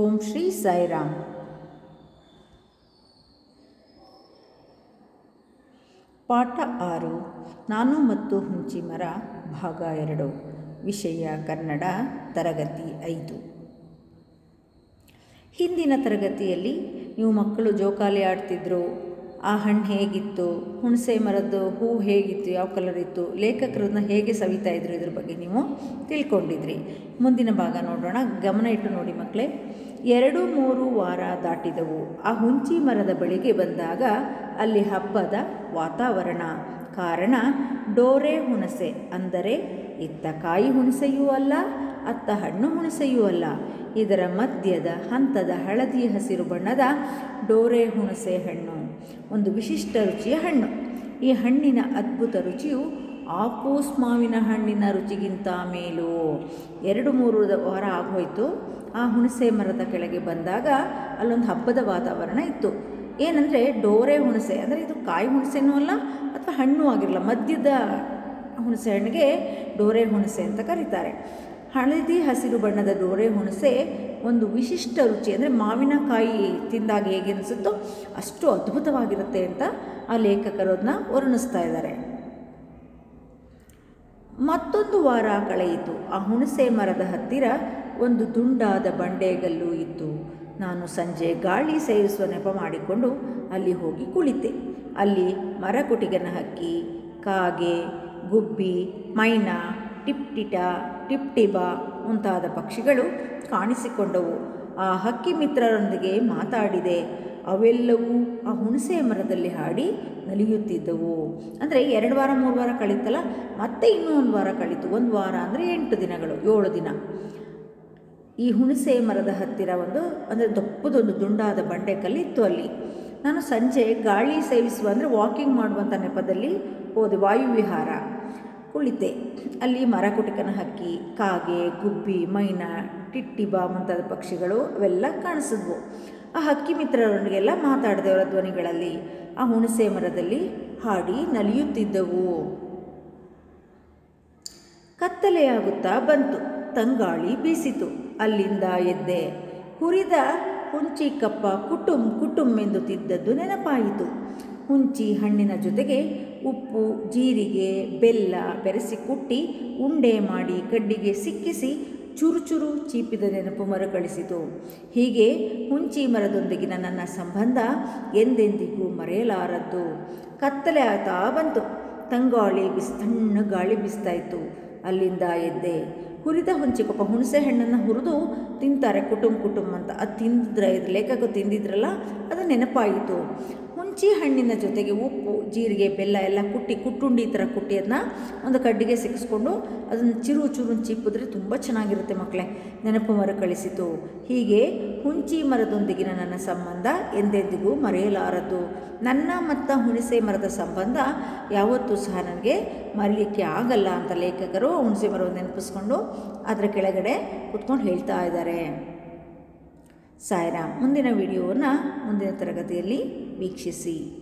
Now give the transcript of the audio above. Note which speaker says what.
Speaker 1: ಓಂ ಶ್ರೀ ಸಾಯಿರಾಮ್ ಪಾಠ ಆರು ನಾನು ಮತ್ತು ಹುಂಚಿ ಮರ ಭಾಗ ಎರಡು ವಿಷಯ ಕನ್ನಡ ತರಗತಿ ಐದು ಹಿಂದಿನ ತರಗತಿಯಲ್ಲಿ ನೀವು ಮಕ್ಕಳು ಜೋಕಾಲಿ ಆಡ್ತಿದ್ರು ಆ ಹಣ್ಣು ಹೇಗಿತ್ತು ಹುಣಸೆ ಮರದ್ದು ಹೂ ಹೇಗಿತ್ತು ಯಾವ ಕಲರ್ ಇತ್ತು ಲೇಖಕರನ್ನ ಹೇಗೆ ಸವಿತಾ ಇದ್ರು ಇದ್ರ ಬಗ್ಗೆ ನೀವು ತಿಳ್ಕೊಂಡಿದ್ರಿ ಮುಂದಿನ ಭಾಗ ನೋಡೋಣ ಗಮನ ಇಟ್ಟು ನೋಡಿ ಮಕ್ಕಳೇ ಎರಡು ಮೂರು ವಾರ ದಾಟಿದವು ಆ ಹುಂಚಿ ಮರದ ಬಳಿಗೆ ಬಂದಾಗ ಅಲ್ಲಿ ಹಬ್ಬದ ವಾತಾವರಣ ಕಾರಣ ಡೋರೆ ಹುಣಸೆ ಅಂದರೆ ಇತ್ತ ಕಾಯಿ ಹುಣಸೆಯೂ ಅಲ್ಲ ಅತ್ತ ಹಣ್ಣು ಹುಣಸೆಯೂ ಅಲ್ಲ ಇದರ ಮಧ್ಯದ ಹಂತದ ಹಳದಿ ಹಸಿರು ಬಣ್ಣದ ಡೋರೆ ಹುಣಸೆ ಹಣ್ಣು ಒಂದು ವಿಶಿಷ್ಟ ರುಚಿಯ ಹಣ್ಣು ಈ ಹಣ್ಣಿನ ಅದ್ಭುತ ರುಚಿಯು ಆಪೂಸ್ ಮಾವಿನ ಹಣ್ಣಿನ ರುಚಿಗಿಂತ ಮೇಲು ಎರಡು ಮೂರು ವಾರ ಆಗೋಯ್ತು ಆ ಹುಣಸೆ ಮರದ ಕೆಳಗೆ ಬಂದಾಗ ಅಲ್ಲೊಂದು ಹಬ್ಬದ ವಾತಾವರಣ ಇತ್ತು ಏನಂದರೆ ಡೋರೆ ಹುಣಸೆ ಅಂದರೆ ಇದು ಕಾಯಿ ಹುಣಸೆನೂ ಅಲ್ಲ ಅಥವಾ ಹಣ್ಣು ಆಗಿರಲ್ಲ ಮಧ್ಯದ ಹುಣಸೆ ಹಣ್ಣಿಗೆ ಡೋರೆ ಹುಣಸೆ ಅಂತ ಕರೀತಾರೆ ಹಳದಿ ಹಸಿರು ಬಣ್ಣದ ಡೋರೆ ಹುಣಸೆ ಒಂದು ವಿಶಿಷ್ಟ ರುಚಿ ಅಂದರೆ ಮಾವಿನಕಾಯಿ ತಿಂದಾಗ ಹೇಗೆ ಅನಿಸುತ್ತೋ ಅಷ್ಟು ಅದ್ಭುತವಾಗಿರುತ್ತೆ ಅಂತ ಆ ಲೇಖಕರು ಅದನ್ನ ವರ್ಣಿಸ್ತಾ ಇದ್ದಾರೆ ಮತ್ತೊಂದು ವಾರ ಕಳೆಯಿತು ಆ ಹುಣಸೆ ಮರದ ಹತ್ತಿರ ಒಂದು ದುಂಡಾದ ಬಂಡೆಗಲ್ಲು ಇತ್ತು ನಾನು ಸಂಜೆ ಗಾಳಿ ಸೇವಿಸುವ ನೆಪ ಮಾಡಿಕೊಂಡು ಅಲ್ಲಿ ಹೋಗಿ ಕುಳಿತೆ ಅಲ್ಲಿ ಮರಕುಟಿಗನ ಹಕ್ಕಿ ಕಾಗೆ ಗುಬ್ಬಿ ಮೈನಾ ಟಿಪ್ಟಿಟ ಟಿಪ್ಟಿಬ ಮುಂತಾದ ಪಕ್ಷಿಗಳು ಕಾಣಿಸಿಕೊಂಡವು ಆ ಹಕ್ಕಿ ಮಿತ್ರರೊಂದಿಗೆ ಮಾತಾಡಿದೆ ಅವೆಲ್ಲವೂ ಆ ಹುಣಸೆ ಮರದಲ್ಲಿ ಹಾಡಿ ನಲಿಯುತ್ತಿದ್ದವು ಅಂದರೆ ಎರಡು ವಾರ ಮೂರು ವಾರ ಕಳೀತಲ್ಲ ಮತ್ತೆ ಇನ್ನೂ ಒಂದು ವಾರ ಕಳೀತು ಒಂದು ವಾರ ಅಂದರೆ ಎಂಟು ದಿನಗಳು ಏಳು ದಿನ ಈ ಹುಣಸೆ ಮರದ ಹತ್ತಿರ ಒಂದು ಅಂದರೆ ದಪ್ಪದೊಂದು ದುಂಡಾದ ಬಂಡೆ ಕಲ್ಲಿತ್ತು ಅಲ್ಲಿ ನಾನು ಸಂಜೆ ಗಾಳಿ ಸೇವಿಸುವ ಅಂದರೆ ವಾಕಿಂಗ್ ಮಾಡುವಂಥ ನೆಪದಲ್ಲಿ ಹೋದೆ ವಾಯುವಿಹಾರ ಕುಳಿತೆ ಅಲ್ಲಿ ಮರಕುಟಿಕನ ಹಕ್ಕಿ ಕಾಗೆ ಗುಬ್ಬಿ ಮೈನಾ ಟಿಟ್ಟಿಬ ಮುಂತಾದ ಪಕ್ಷಿಗಳು ಅವೆಲ್ಲ ಕಾಣಿಸಿದ್ವು ಆ ಹಕ್ಕಿ ಮಿತ್ರರೊಂದಿಗೆಲ್ಲ ಮಾತಾಡಿದೆ ಅವರ ಧ್ವನಿಗಳಲ್ಲಿ ಆ ಹುಣಸೆ ಮರದಲ್ಲಿ ಹಾಡಿ ನಲಿಯುತ್ತಿದ್ದವು ಕತ್ತಲೆಯಾಗುತ್ತಾ ಬಂತು ತಂಗಾಳಿ ಬೀಸಿತು ಅಲ್ಲಿಂದ ಎದ್ದೆ ಹುರಿದ ಹುಂಚಿ ಕಪ್ಪ ಕುಟುಂ ಕುಟುಂ ಎಂದು ತಿದ್ದದ್ದು ನೆನಪಾಯಿತು ಹುಂಚಿ ಹಣ್ಣಿನ ಜೊತೆಗೆ ಉಪ್ಪು ಜೀರಿಗೆ ಬೆಲ್ಲ ಬೆರೆಸಿ ಕುಟ್ಟಿ ಉಂಡೆ ಮಾಡಿ ಕಡ್ಡಿಗೆ ಸಿಕ್ಕಿಸಿ ಚುರುಚುರು ಚೀಪಿದ ನೆನಪು ಮರುಕಳಿಸಿತು ಹೀಗೆ ಹುಂಚಿ ಮರದೊಂದಿಗಿನ ನನ್ನ ಸಂಬಂಧ ಎಂದೆಂದಿಗೂ ಮರೆಯಲಾರದ್ದು ಕತ್ತಲೆ ಆಗ್ತಾ ಬಂತು ತಂಗಾಳಿ ಬಿಸ್ ತಣ್ಣ ಗಾಳಿ ಬೀಸ್ತಾ ಇತ್ತು ಅಲ್ಲಿಂದ ಎದ್ದೆ ಹುರಿದ ಹುಂಚಿಕೊಪ್ಪ ಹುಣಸೆ ಹಣ್ಣನ್ನು ಹುರಿದು ತಿಂತಾರೆ ಕುಟುಂಬ ಕುಟುಂಬ ಅಂತ ಅದು ತಿಂದಿದ್ರೆ ಇದು ಲೇಖಕ ತಿಂದಿದ್ರಲ್ಲ ಅದು ನೆನಪಾಯಿತು ಹುಂಚಿ ಹಣ್ಣಿನ ಜೊತೆಗೆ ಉಪ್ಪು ಜೀರಿಗೆ ಬೆಲ್ಲ ಎಲ್ಲ ಕುಟ್ಟಿ ಕುಟ್ಟುಂಡಿ ಥರ ಕುಟ್ಟಿ ಅದನ್ನ ಒಂದು ಕಡ್ಡಿಗೆ ಸಿಕ್ಕಿಸ್ಕೊಂಡು ಅದನ್ನು ಚಿರು ಚುರು ಚಿಪ್ಪಿದ್ರೆ ತುಂಬ ಚೆನ್ನಾಗಿರುತ್ತೆ ಮಕ್ಕಳೇ ನೆನಪು ಮರುಕಳಿಸಿತು ಹೀಗೆ ಹುಂಚಿ ಮರದೊಂದಿಗಿನ ನನ್ನ ಸಂಬಂಧ ಎಂದೆಂದಿಗೂ ಮರೆಯಲಾರದು ನನ್ನ ಮತ್ತು ಹುಣಸೆ ಮರದ ಸಂಬಂಧ ಯಾವತ್ತೂ ಸಹ ನನಗೆ ಮರೀಲಿಕ್ಕೆ ಆಗಲ್ಲ ಅಂತ ಲೇಖಕರು ಹುಣಸೆ ಮರವನ್ನು ನೆನಪಿಸ್ಕೊಂಡು ಅದರ ಕೆಳಗಡೆ ಕುತ್ಕೊಂಡು ಹೇಳ್ತಾ ಇದ್ದಾರೆ ಸಾಯಿರಾಮ್ ಮುಂದಿನ ವಿಡಿಯೋವನ್ನು ಮುಂದಿನ ತರಗತಿಯಲ್ಲಿ ವೀಕ್ಷಿಸಿ